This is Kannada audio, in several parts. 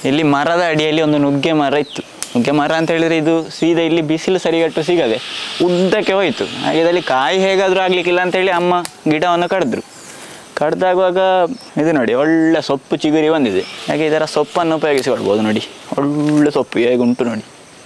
ಇಲ್ಲಿ ಮರದ ಅಡಿಯಲ್ಲಿ ಒಂದು ನುಗ್ಗೆ ಮರ ಇತ್ತು ನುಗ್ಗೆ ಮರ ಅಂತ ಹೇಳಿದ್ರೆ ಇದು ಸೀದಾ ಇಲ್ಲಿ ಬಿಸಿಲು ಸರಿಗಟ್ಟು ಸಿಗದೆ ಉದ್ದಕ್ಕೆ ಹೋಯಿತು ಹಾಗೆ ಇದರಲ್ಲಿ ಕಾಯಿ ಹೇಗಾದರೂ ಆಗ್ಲಿಕ್ಕಿಲ್ಲ ಅಂತೇಳಿ ಅಮ್ಮ ಗಿಡವನ್ನು ಕಡಿದ್ರು ಕಡ್ದಾಗುವಾಗ ಇದು ನೋಡಿ ಒಳ್ಳೆ ಸೊಪ್ಪು ಚಿಗುರಿ ಬಂದಿದೆ ಹಾಗೆ ಇದರ ಸೊಪ್ಪನ್ನು ಉಪಯೋಗಿಸಿಕೊಳ್ಬೋದು ನೋಡಿ ಒಳ್ಳೆ ಸೊಪ್ಪು ಹೇಗೆ ಉಂಟು ನೋಡಿ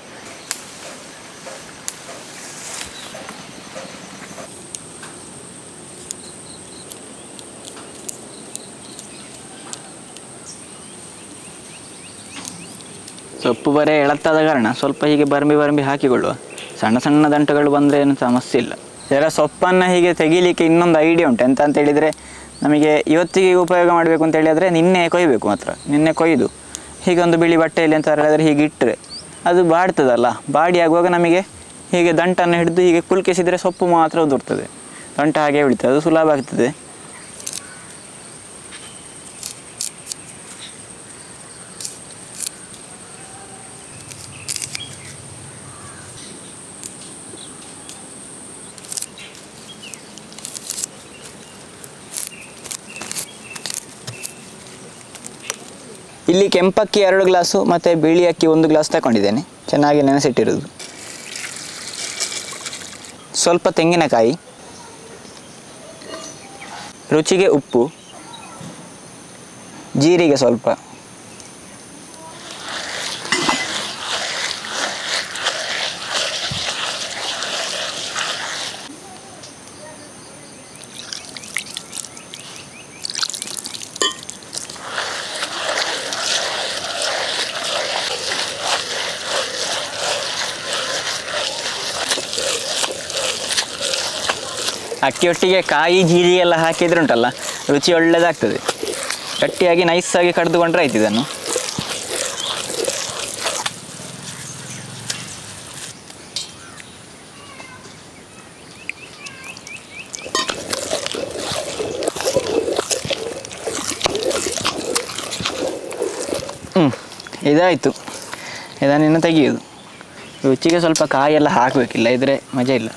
ಸೊಪ್ಪು ಬರೇ ಎಳತ್ತಾದ ಕಾರಣ ಸ್ವಲ್ಪ ಹೀಗೆ ಬರಂಬಿ ಬರಂಬಿ ಹಾಕಿಕೊಳ್ಳುವ ಸಣ್ಣ ಸಣ್ಣ ದಂಟಗಳು ಬಂದರೆ ಏನು ಸಮಸ್ಯೆ ಇಲ್ಲ ಇದರ ಸೊಪ್ಪನ್ನು ಹೀಗೆ ತೆಗಿಲಿಕ್ಕೆ ಇನ್ನೊಂದು ಐಡಿಯಾ ಉಂಟು ಎಂತ ಅಂತ ಹೇಳಿದರೆ ನಮಗೆ ಇವತ್ತಿಗೆ ಉಪಯೋಗ ಮಾಡಬೇಕು ಅಂತ ಹೇಳಿದರೆ ನಿನ್ನೆ ಕೊಯ್ಬೇಕು ಮಾತ್ರ ನಿನ್ನೆ ಕೊಯ್ದು ಹೀಗೆ ಒಂದು ಬಿಳಿ ಬಟ್ಟೆಯಲ್ಲಿ ಅಂತ ಹೇಳಿದ್ರೆ ಹೀಗೆ ಇಟ್ಟರೆ ಅದು ಬಾಡ್ತದಲ್ಲ ಬಾಡಿ ಆಗುವಾಗ ನಮಗೆ ಹೀಗೆ ದಂಟನ್ನು ಹಿಡಿದು ಹೀಗೆ ಕುಲ್ಕಿಸಿದರೆ ಸೊಪ್ಪು ಮಾತ್ರ ಉದುರ್ತದೆ ದಂಟ ಹಾಗೆ ಉಳಿತದೆ ಅದು ಸುಲಭ ಆಗ್ತದೆ ಇಲ್ಲಿ ಕೆಂಪಕ್ಕಿ ಎರಡು ಗ್ಲಾಸು ಮತ್ತು ಬಿಳಿ ಅಕ್ಕಿ ಒಂದು ಗ್ಲಾಸ್ ತಗೊಂಡಿದ್ದೇನೆ ಚೆನ್ನಾಗಿ ನೆನೆಸಿಟ್ಟಿರೋದು ಸ್ವಲ್ಪ ತೆಂಗಿನಕಾಯಿ ರುಚಿಗೆ ಉಪ್ಪು ಜೀರಿಗೆ ಸ್ವಲ್ಪ ಅಕ್ಕಿಯೊಟ್ಟಿಗೆ ಕಾಯಿ ಜೀರಿಗೆ ಎಲ್ಲ ಹಾಕಿದ್ರೆ ಉಂಟಲ್ಲ ರುಚಿ ಒಳ್ಳೆಯದಾಗ್ತದೆ ಗಟ್ಟಿಯಾಗಿ ನೈಸಾಗಿ ಕಡಿದುಕೊಂಡ್ರೆ ಆಯ್ತು ಇದನ್ನು ಹ್ಞೂ ಇದಾಯಿತು ಇದನ್ನು ತೆಗೆಯೋದು ರುಚಿಗೆ ಸ್ವಲ್ಪ ಕಾಯಿ ಎಲ್ಲ ಹಾಕಬೇಕಿಲ್ಲ ಇದ್ರೆ ಮಜಾ ಇಲ್ಲ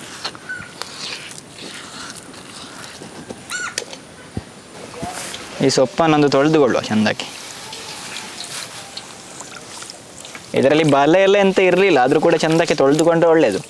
ಈ ಸೊಪ್ಪನ್ನೊಂದು ತೊಳೆದುಕೊಳ್ಳುವ ಚೆಂದಕ್ಕೆ ಇದರಲ್ಲಿ ಬಲೆ ಎಲ್ಲ ಎಂತ ಇರಲಿಲ್ಲ ಆದರೂ ಕೂಡ ಚೆಂದಕ್ಕೆ ತೊಳೆದುಕೊಂಡ್ರೆ ಒಳ್ಳೆಯದು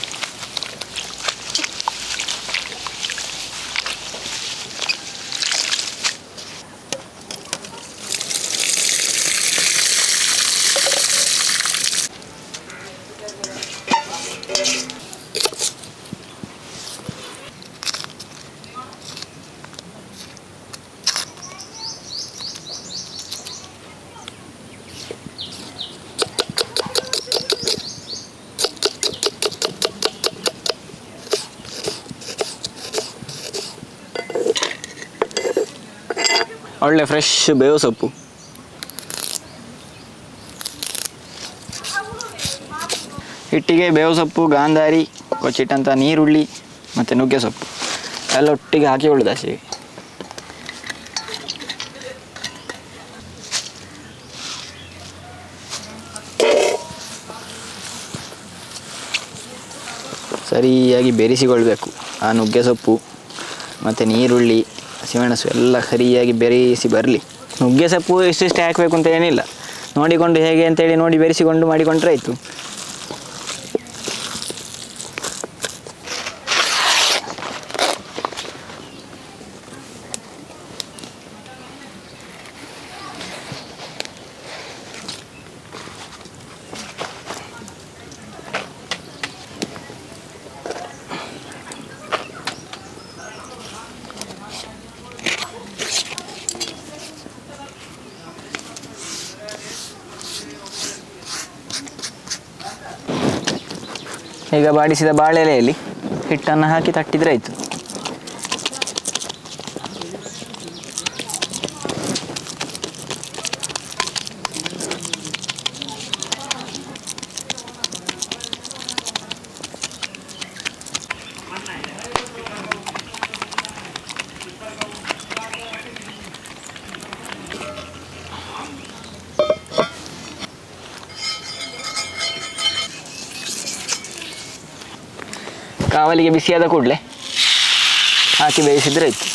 ಒಳ್ಳೆ ಫ್ರೆಶ್ ಬೇವು ಸೊಪ್ಪು ಹಿಟ್ಟಿಗೆ ಬೇವು ಸೊಪ್ಪು ಗಾಂಧಾರಿ ಕೊಚ್ಚಿಟ್ಟಂಥ ನೀರುಳ್ಳಿ ಮತ್ತು ನುಗ್ಗೆ ಸೊಪ್ಪು ಎಲ್ಲ ಒಟ್ಟಿಗೆ ಹಾಕಿಕೊಳ್ಳುದು ಹಸಿಗೆ ಸರಿಯಾಗಿ ಬೆರೆಸಿಕೊಳ್ಬೇಕು ಆ ನುಗ್ಗೆ ಸೊಪ್ಪು ಮತ್ತು ನೀರುಳ್ಳಿ ಹಸಿಮೆಣಸು ಎಲ್ಲ ಸರಿಯಾಗಿ ಬೆರೆಸಿ ಬರಲಿ ನುಗ್ಗೆ ಸೊಪ್ಪು ಇಷ್ಟಿಷ್ಟೇ ಹಾಕಬೇಕು ಅಂತ ಏನಿಲ್ಲ ನೋಡಿಕೊಂಡು ಹೇಗೆ ಅಂತೇಳಿ ನೋಡಿ ಬೆರೆಸಿಕೊಂಡು ಮಾಡಿಕೊಂಡ್ರೆ ಆಯಿತು ಈಗ ಬಾಡಿಸಿದ ಬಾಳೆ ಎಲೆಯಲ್ಲಿ ಹಿಟ್ಟನ್ನು ಹಾಕಿ ತಟ್ಟಿದ್ರೆ ಆಯಿತು ಕಾವಲಿಗೆ ಬಿಸಿಯಾದ ಕೂಡಲೇ ಹಾಕಿ ಬೇಯಿಸಿದ್ರೆ ಆಯಿತು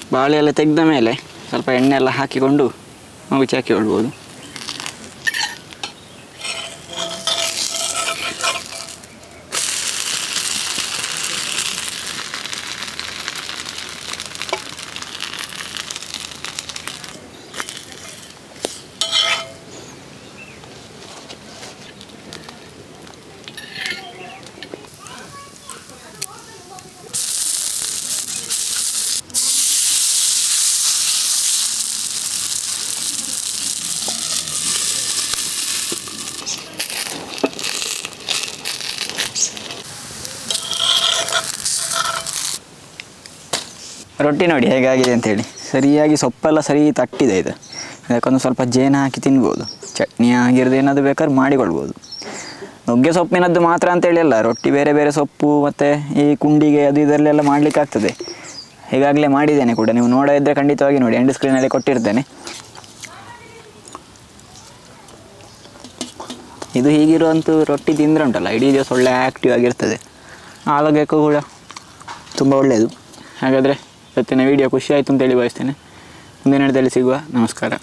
ಬಾಳೆ ಎಲ್ಲ ತೆಗೆದ ಮೇಲೆ ಸ್ವಲ್ಪ ಎಣ್ಣೆ ಎಲ್ಲ ಹಾಕಿಕೊಂಡು ಮುಗಿಸಿ ಹಾಕಿಕೊಳ್ಬೋದು ರೊಟ್ಟಿ ನೋಡಿ ಹೇಗಾಗಿದೆ ಅಂತೇಳಿ ಸರಿಯಾಗಿ ಸೊಪ್ಪೆಲ್ಲ ಸರಿ ತಟ್ಟಿದೆ ಇದು ಅದಕ್ಕೊಂದು ಸ್ವಲ್ಪ ಜೇನು ಹಾಕಿ ತಿನ್ಬೋದು ಚಟ್ನಿ ಆಗಿರೋದು ಏನಾದರೂ ಬೇಕಾದ್ರೆ ಮಾಡಿಕೊಳ್ಬೋದು ನುಗ್ಗೆ ಸೊಪ್ಪಿನದ್ದು ಮಾತ್ರ ಅಂತೇಳಿ ಅಲ್ಲ ರೊಟ್ಟಿ ಬೇರೆ ಬೇರೆ ಸೊಪ್ಪು ಮತ್ತು ಈ ಕುಂಡಿಗೆ ಅದು ಇದರಲ್ಲೆಲ್ಲ ಮಾಡಲಿಕ್ಕೆ ಆಗ್ತದೆ ಈಗಾಗಲೇ ಮಾಡಿದ್ದೇನೆ ಕೂಡ ನೀವು ನೋಡದಿದ್ದರೆ ಖಂಡಿತವಾಗಿ ನೋಡಿ ಎಂಡ್ ಸ್ಕ್ರೀನಲ್ಲಿ ಕೊಟ್ಟಿರ್ತೇನೆ ಇದು ಹೀಗಿರುವಂಥ ರೊಟ್ಟಿ ತಿಂದರೆ ಉಂಟಲ್ಲ ಇಡೀ ದಿವಸ ಒಳ್ಳೆ ಆ್ಯಕ್ಟಿವ್ ಆಗಿರ್ತದೆ ಆರೋಗ್ಯಕ್ಕೂ ಕೂಡ ತುಂಬ ಒಳ್ಳೆಯದು ಹಾಗಾದರೆ ಇವತ್ತಿನ ವಿಡಿಯೋ ಖುಷಿ ಆಯಿತು ಅಂತೇಳಿ ಬಯಸ್ತೇನೆ ಮುಂದಿನ ಹಣದಲ್ಲಿ ಸಿಗುವ ನಮಸ್ಕಾರ